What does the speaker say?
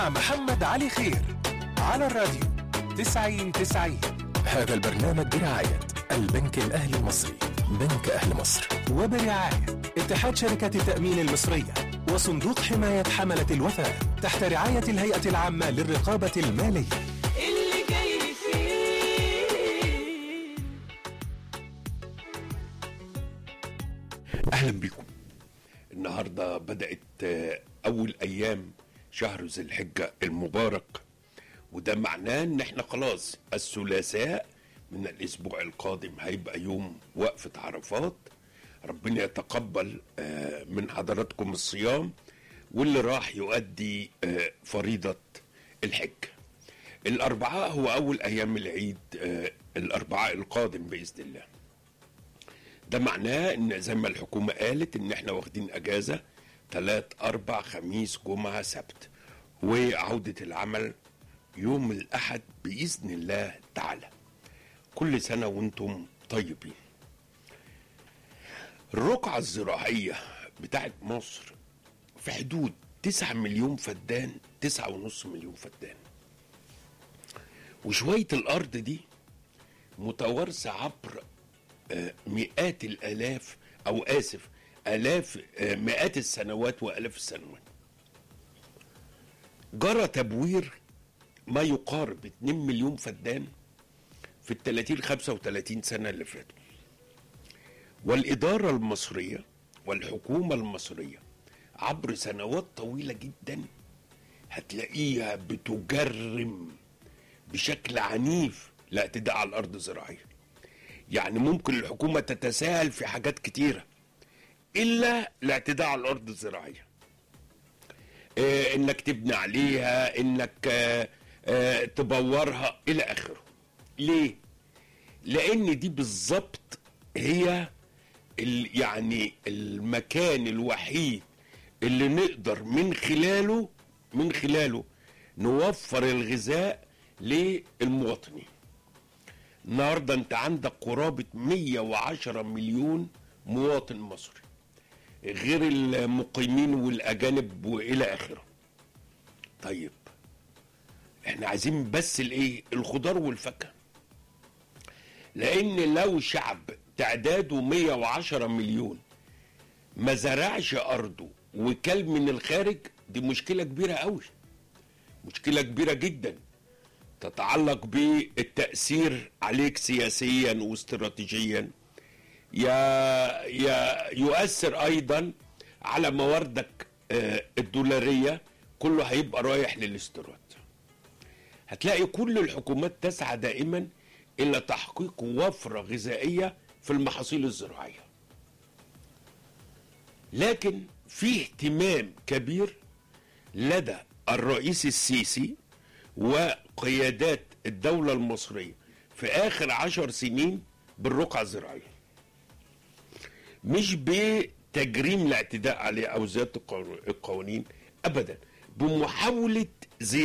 محمد علي خير على الراديو 90 90 هذا البرنامج برعاية البنك الأهلي المصري بنك أهل مصر وبرعاية اتحاد شركات التأمين المصرية وصندوق حماية حملة الوفاء تحت رعاية الهيئة العامة للرقابة المالية اللي جاي فيه اهلا بكم النهارده بدات آه، اول ايام شهر ذي الحجه المبارك وده معناه ان احنا خلاص الثلاثاء من الاسبوع القادم هيبقى يوم وقفه عرفات ربنا يتقبل آه، من حضراتكم الصيام واللي راح يؤدي آه، فريضه الحج الاربعاء هو اول ايام العيد آه، الاربعاء القادم باذن الله ده معناه ان زي ما الحكومه قالت ان احنا واخدين اجازه تلات اربع خميس جمعه سبت وعوده العمل يوم الاحد باذن الله تعالى كل سنه وانتم طيبين الرقعه الزراعيه بتاعت مصر في حدود 9 مليون فدان 9 ونص مليون فدان وشويه الارض دي متوارثه عبر آه، مئات الالاف او اسف الاف آه، مئات السنوات والاف السنوات جرى تبوير ما يقارب 2 مليون فدان في ال 30 35 سنه اللي فاتوا والاداره المصريه والحكومه المصريه عبر سنوات طويله جدا هتلاقيها بتجرم بشكل عنيف الاعتداء على الارض الزراعيه يعني ممكن الحكومة تتساهل في حاجات كتيرة إلا الاعتداء على الأرض الزراعية إيه إنك تبني عليها إنك آه آه تبورها إلى آخره ليه؟ لأن دي بالظبط هي ال يعني المكان الوحيد اللي نقدر من خلاله من خلاله نوفر الغذاء للمواطنين النهارده انت عندك قرابه 110 مليون مواطن مصري غير المقيمين والاجانب والى اخره طيب احنا عايزين بس الايه الخضار والفاكهه لان لو شعب تعداده 110 مليون ما زرعش ارضه وكل من الخارج دي مشكله كبيره قوي مشكله كبيره جدا تتعلق بالتأثير عليك سياسيا واستراتيجيا يا يا يؤثر أيضا على مواردك آه، الدولارية كله هيبقى رايح للاستيراد هتلاقي كل الحكومات تسعى دائما إلى تحقيق وفرة غذائية في المحاصيل الزراعية لكن في اهتمام كبير لدى الرئيس السيسي وقيادات الدولة المصرية في آخر عشر سنين بالرقعة الزراعية مش بتجريم الاعتداء عليه أو زيادة القوانين أبدا بمحاولة زيادة